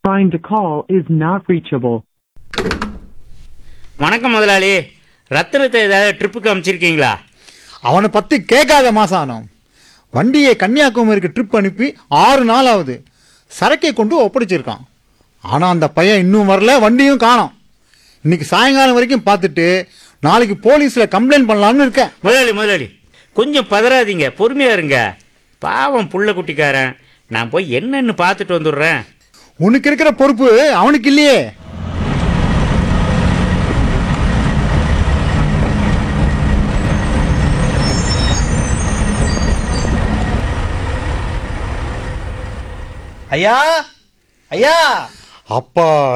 Trying to call is not reachable. வணக்கம் முதலாளி ரத்தினத்தை ஏதாவது ட்ரிப்புக்கு அமைச்சிருக்கீங்களா அவனை பத்தி கேட்காத மாசானம் வண்டியை கன்னியாகுமரிக்கு ட்ரிப் அனுப்பி ஆறு நாள் ஆகுது சரக்கை கொண்டு ஒப்படைச்சிருக்கான் ஆனா அந்த பையன் இன்னும் வரல வண்டியும் காணோம் இன்னைக்கு சாயங்காலம் வரைக்கும் பார்த்துட்டு நாளைக்கு போலீஸ்ல கம்ப்ளைண்ட் பண்ணலாம்னு இருக்கேன் முதலாளி முதலாளி கொஞ்சம் பதறாதீங்க பொறுமையா இருங்க பாவம் புள்ள குட்டிக்காரன் நான் போய் என்னன்னு பார்த்துட்டு வந்துடுறேன் உனக்கு இருக்கிற பொறுப்பு அவனுக்கு இல்லையே ஐயா ஐயா அப்பா